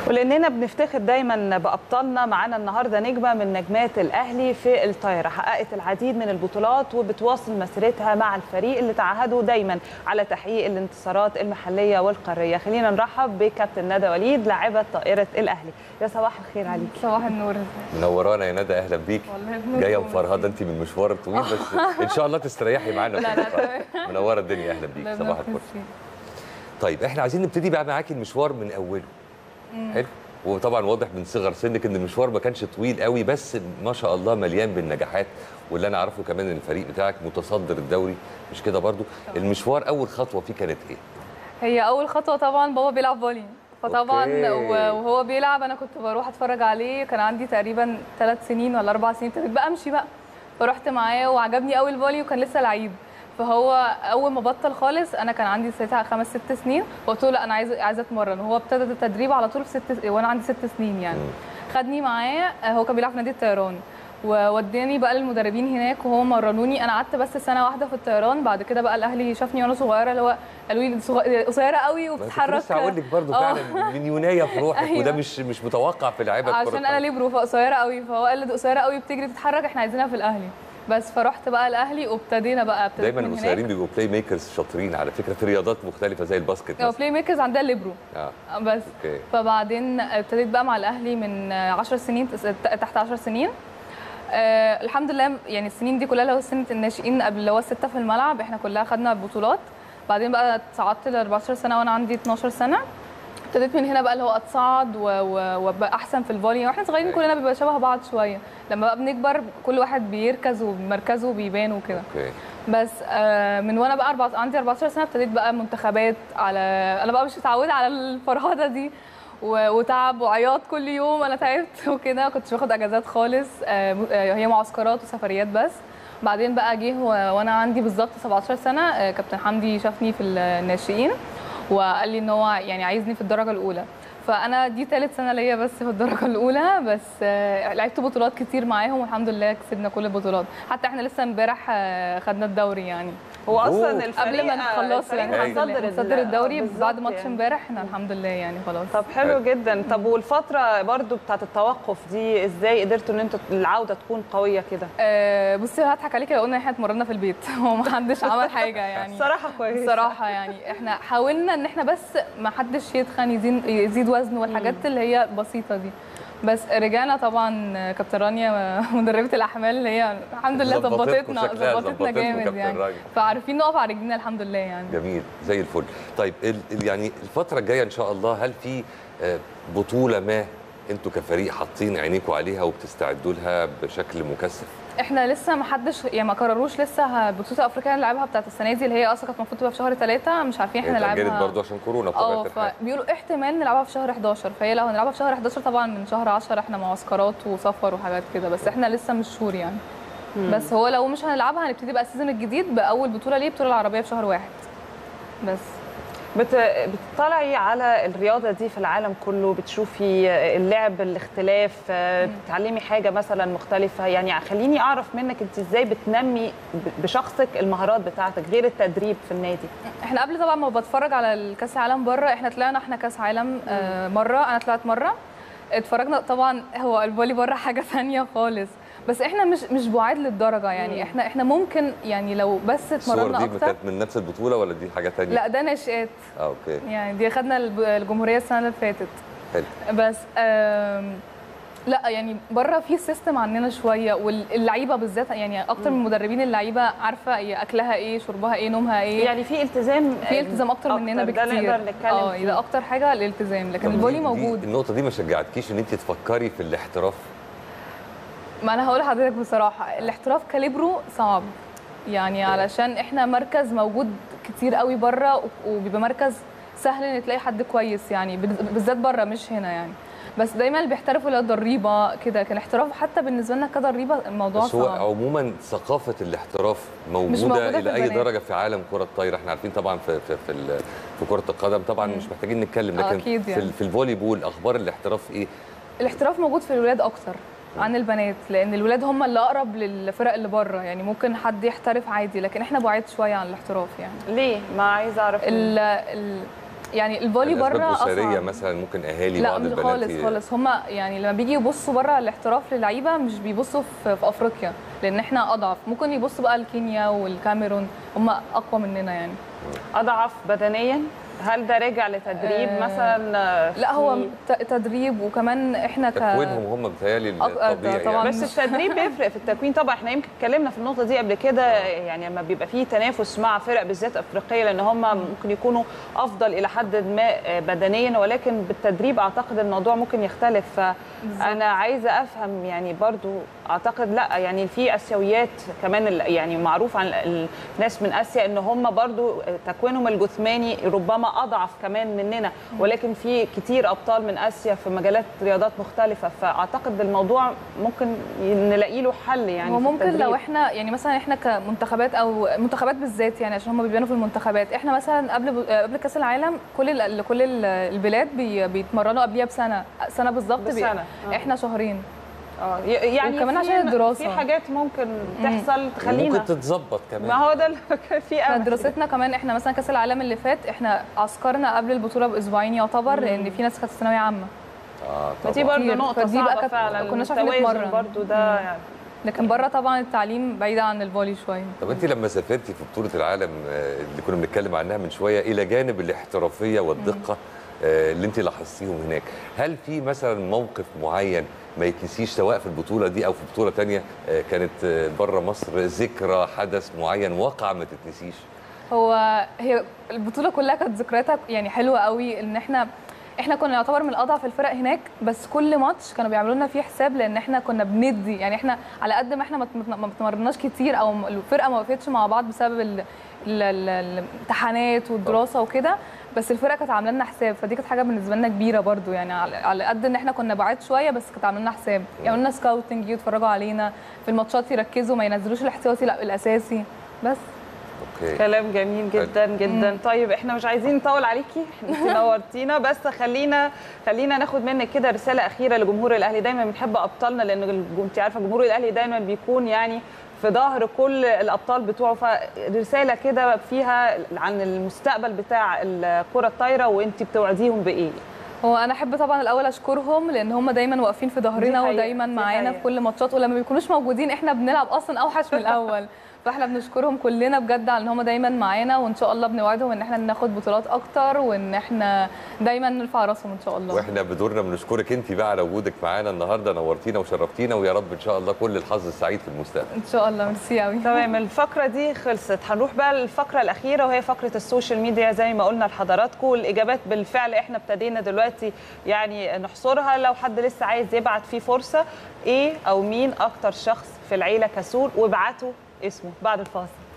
ولاننا بنفتخر دايما بابطالنا معانا النهارده نجمه من نجمات الاهلي في الطايره حققت العديد من البطولات وبتواصل مسيرتها مع الفريق اللي تعهدوا دايما على تحقيق الانتصارات المحليه والقاريه خلينا نرحب بكابتن ندى وليد لاعبه طائره الاهلي يا صباح الخير عليك صباح النور منورانا يا ندى اهلا بيك والله بنوركم. جايه مفرهده انت من مشوار طويل بس ان شاء الله تستريحي معانا لا في لا اللقاء. تمام. منوره الدنيا اهلا بيك الله صباح يبارك الفل فيك. طيب احنا عايزين نبتدي بقى معاكي المشوار من اوله حلو وطبعا واضح من صغر سنك ان المشوار ما كانش طويل قوي بس ما شاء الله مليان بالنجاحات واللي انا اعرفه كمان ان الفريق بتاعك متصدر الدوري مش كده برضو المشوار اول خطوه فيه كانت ايه هي اول خطوه طبعا بابا بيلعب فولي فطبعا أوكي. و- وهو بيلعب انا كنت بروح اتفرج عليه كان عندي تقريبا ثلاث سنين ولا اربع سنين ابتديت بقى امشي بقى فرحت معاه وعجبني قوي الفولي وكان لسه لعيب فهو اول ما بطل خالص انا كان عندي ساعتها خمس ست سنين فقلت له لا انا عايزه عايزه اتمرن وهو ابتدى التدريب على طول في ست وانا عندي ست سنين يعني خدني معاه هو كان بيلعب في نادي الطيران ووداني بقى للمدربين هناك وهم مرنوني انا قعدت بس سنه واحده في الطيران بعد كده بقى الاهلي شافني وانا صغيره اللي هو قالوا لي صغ- قصيره قوي ما أنا كنت وبتتحرك لسه هقول لك برضه آه. فعلا من يونايه في روحك أيوة. وده مش مش متوقع في لعيبه كرة عشان انا القدم. ليبرو فقصيره قوي فهو قال لي دي قصيره قوي بتجري تتحرك احنا عايزينها في الاهلي بس فرحت بقى الاهلي وابتدينا بقى ابتديت دايما من القصيرين هناك بيبقوا بلاي ميكرز شاطرين على فكره في رياضات مختلفه زي الباسكت هو مثلا بلاي ميكرز عندها ليبرو اه بس اوكي فبعدين ابتديت بقى مع الاهلي من 10 سنين تحت 10 سنين آه الحمد لله يعني السنين دي كلها اللي هو سنه الناشئين قبل اللي هو السته في الملعب احنا كلها خدنا بطولات بعدين بقى صعدت ل 14 سنه وانا عندي 12 سنه ابتديت من هنا بقى اللي هو اتصعد و- و- وابقى احسن في الفولي واحنا صغيرين كلنا بيبقى شبه بعض شويه لما بقى بنكبر كل واحد بيركز ومركزه بيبان وكده اوكي بس آه، من وانا بقى أربعة عندي 14 سنه ابتديت بقى منتخبات على انا بقى مش متعوده على الفرهده دي و- وتعب وعياط كل يوم انا تعبت وكده ما كنتش باخد اجازات خالص آه، م- آه، هي معسكرات وسفريات بس بعدين بقى جه و- وانا عندي بالظبط 17 سنه آه، كابتن حمدي شافني في الناشئين وقال لي ان هو يعني عايزني في الدرجه الاولى فانا دي ثالث سنه ليا بس في الدرجه الاولى بس آه، لعبت بطولات كتير معاهم والحمد لله كسبنا كل البطولات حتى احنا لسه امبارح آه، خدنا الدوري يعني هو أوه. اصلا الفريق قبل ما نخلصه الفريق يعني الحمد متصدر لله ال- متصدر الدوري بالظبط بعد ماتش يعني. امبارح احنا الحمد لله يعني خلاص طب حلو حلو. جدا طب والفتره برضو بتاعت التوقف دي ازاي قدرتوا ان انتوا العوده تكون قويه كده آه بصي هضحك عليكي لو قلنا ان احنا اتمرنا في البيت هو ما حدش عمل حاجه يعني الصراحه كويس بصراحه يعني احنا حاولنا ان احنا بس ما حدش يتخن يزيد يزيد وزن والحاجات اللي هي بسيطه دي بس رجعنا طبعا كابتن رانيا مدربه الاحمال اللي هي الحمد لله ظبطتكم ظبطتنا شكلها، ظبطتنا ظبطتكم جامد كابتن يعني رانيا. فعارفين نقف على رجلينا الحمد لله يعني جميل زي الفل طيب ال ال- يعني الفتره الجايه ان شاء الله هل في آه، بطوله ما انتوا كفريق حاطين عينيكم عليها وبتستعدوا لها بشكل مكثف احنا لسه ما حدش يعني ما قرروش لسه ه- بطوله افريقيا نلعبها بتاعت السنه دي اللي هي اصلا كانت المفروض تبقى في شهر ثلاثة مش عارفين احنا هي اتأجلت نلعبها برضه عشان كورونا اه بطبيعه الحال فبيقولوا احتمال نلعبها في شهر 11 فهي لو هنلعبها في شهر 11 طبعا من شهر 10 احنا معسكرات وسفر وحاجات كده بس احنا لسه مش شهور يعني بس هو لو مش هنلعبها هنبتدي بقى السيزون الجديد باول بطوله ليه البطوله العربيه في شهر واحد بس بت... بتطلعي على الرياضه دي في العالم كله بتشوفي اللعب الاختلاف بتتعلمي حاجه مثلا مختلفه يعني خليني اعرف منك انت ازاي بتنمي ب- بشخصك المهارات بتاعتك غير التدريب في النادي احنا قبل طبعا ما بتفرج على الكاس العالم بره احنا طلعنا احنا كاس عالم آه، مره انا طلعت مره اتفرجنا طبعا هو الفولي بره حاجه ثانيه خالص بس احنا مش مش بعاد للدرجه يعني احنا احنا ممكن يعني لو بس الصور اتمرنا دي اكتر كانت من نفس البطوله ولا دي حاجه ثانيه لا ده ناشئات اه اوكي يعني دي خدنا الب- الجمهوريه السنه اللي فاتت حلو بس آم، لا يعني بره في سيستم عننا شويه واللعيبه بالذات يعني اكتر من مدربين اللعيبه عارفه هي اكلها ايه شربها ايه نومها ايه يعني في التزام في التزام اكتر مننا ده بكتير نقدر نتكلم اه فيه. ده اكتر حاجه الالتزام لكن طب الفولي دي- دي- موجود النقطه دي ما شجعتكيش ان انت تفكري في الاحتراف ما انا هقول لحضرتك بصراحه الاحتراف كاليبرو صعب يعني علشان احنا مركز موجود كتير قوي بره وبيبقى مركز سهل ان تلاقي حد كويس يعني بال- بالذات بره مش هنا يعني بس دايما اللي بيحترفوا اللي هو ضريبه كده كان احتراف حتى بالنسبه لنا كضريبه الموضوع بس هو صعب عموما ثقافه الاحتراف موجوده, موجودة في الى اي البنات. درجه في عالم كره الطايره احنا عارفين طبعا في في في, ال- في كره القدم طبعا مش محتاجين نتكلم آه، لكن أكيد في, يعني. ال- في الفولي بول اخبار الاحتراف ايه الاحتراف موجود في الولاد اكتر عن البنات لان الولاد هم اللي اقرب للفرق اللي بره يعني ممكن حد يحترف عادي لكن احنا بعيد شويه عن الاحتراف يعني ليه ما عايزه اعرف ال ال يعني الفولي الأسباب بره الاسريه اصعب مثلا ممكن اهالي لا بعض مش البنات خالص ي- خالص هم يعني لما بيجي يبصوا بره الاحتراف للعيبه مش بيبصوا في, في افريقيا لان احنا اضعف ممكن يبصوا بقى لكينيا والكاميرون هم اقوى مننا يعني اضعف بدنيا هل ده راجع لتدريب آه، مثلا آه، لا هو في- ت- تدريب وكمان احنا ك تكوينهم هم بتهيألي أك- آه، الطبيعي طبعاً. يعني. بس التدريب بيفرق في التكوين طبعا احنا يمكن اتكلمنا في النقطه دي قبل كده يعني لما بيبقى فيه تنافس مع فرق بالذات افريقيه لان هم ممكن يكونوا افضل الى حد ما بدنيا ولكن بالتدريب اعتقد الموضوع ممكن يختلف فانا عايزه افهم يعني برضو اعتقد لا يعني في اسيويات كمان ال- يعني معروف عن ال- الناس من اسيا ان هم برضو تكوينهم الجسماني ربما اضعف كمان مننا ولكن في كتير ابطال من اسيا في مجالات رياضات مختلفه فاعتقد الموضوع ممكن نلاقي له حل يعني هو في ممكن التدريب. لو احنا يعني مثلا احنا كمنتخبات او منتخبات بالذات يعني عشان هم بيبانوا في المنتخبات احنا مثلا قبل قبل كاس العالم كل ال- كل ال- البلاد بي- بيتمرنوا قبليها بسنه سنه بالظبط بي- بسنة، آه. احنا شهرين اه ي- يعني وكمان في- عشان الدراسة. في حاجات ممكن تحصل تخلينا وممكن تتظبط كمان ما هو ده اللي كان في احنا امل دراستنا كمان احنا مثلا كاس العالم اللي فات احنا عسكرنا قبل البطوله باسبوعين يعتبر لان في ناس كانت في ثانويه عامه اه فدي طبعا برضه كتير. نقطة فدي بقى صعبة كانت- فعلا كناش عارفين التوازن نتمرن. برضه ده يعني لكن بره طبعا التعليم بعيد عن الفولي شويه طب انت لما سافرتي في بطوله العالم آه، اللي كنا بنتكلم عنها من شويه الى جانب الاحترافيه والدقه آه، اللي انت لاحظتيهم هناك هل في مثلا موقف معين ما يتنسيش سواء في البطوله دي او في بطوله تانية آه، كانت بره مصر ذكرى حدث معين وقع ما تتنسيش هو هي البطوله كلها كانت ذكرياتها يعني حلوه قوي ان احنا احنا كنا يعتبر من اضعف الفرق هناك بس كل ماتش كانوا بيعملوا لنا فيه حساب لان احنا كنا بندي يعني احنا على قد ما احنا ما ت- ما اتمرناش كتير او الفرقه ما وقفتش مع بعض بسبب ال- ال- ال- الامتحانات والدراسه وكده بس الفرقه كانت عامله لنا حساب فدي كانت حاجه بالنسبه لنا كبيره برضو يعني على على قد ان احنا كنا بعاد شويه بس كانت عامله لنا حساب يعملوا لنا سكاوتنج يجوا يتفرجوا علينا في الماتشات يركزوا ما ينزلوش الاحتياطي لا الاساسي بس اوكي كلام جميل جدا جدا طيب احنا مش عايزين نطول عليكي انت نورتينا بس خلينا خلينا ناخد منك كده رساله اخيره لجمهور الاهلي دايما بنحب ابطالنا لان الج- انت عارفه جمهور الاهلي دايما بيكون يعني في ظهر كل الابطال بتوعه فرساله كده فيها عن المستقبل بتاع الكره الطايره وانت بتوعديهم بايه هو انا احب طبعا الاول اشكرهم لان هم دايما واقفين في دي ظهرنا حقيقة، ودايما دي معانا حقيقة. في كل ماتشات ولما بيكونوش موجودين احنا بنلعب اصلا اوحش من الاول فاحنا بنشكرهم كلنا بجد على ان هم دايما معانا وان شاء الله بنوعدهم ان احنا ناخد بطولات اكتر وان احنا دايما نرفع راسهم ان شاء الله واحنا بدورنا بنشكرك انت بقى على وجودك معانا النهارده نورتينا وشرفتينا ويا رب ان شاء الله كل الحظ السعيد في المستقبل ان شاء الله ميرسي قوي تمام الفقرة دي خلصت هنروح بقى للفقرة الأخيرة وهي فقرة السوشيال ميديا زي ما قلنا لحضراتكم الإجابات بالفعل إحنا ابتدينا دلوقتي يعني نحصرها لو حد لسه عايز يبعت فيه فرصة إيه أو مين أكتر شخص في العيلة كسول وابعتوا اسمه بعد الفاصل